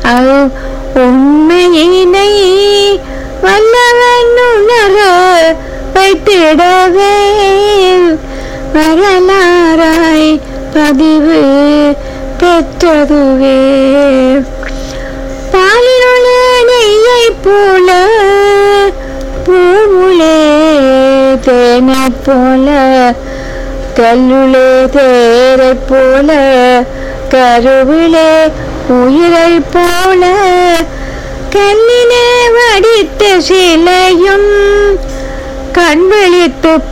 அது உண்மையினை வல்லவன் உணர வைத்திடவே வரலாறாய் பதிவு பெற்றதுவே பாலினுள்ள நெய்யை போல பூவுளே தேனை போல கல்லுளே தேரை போல கருவிலே உயிரை போல கண்ணினே வடித்த சிலையும் கண் விழித்து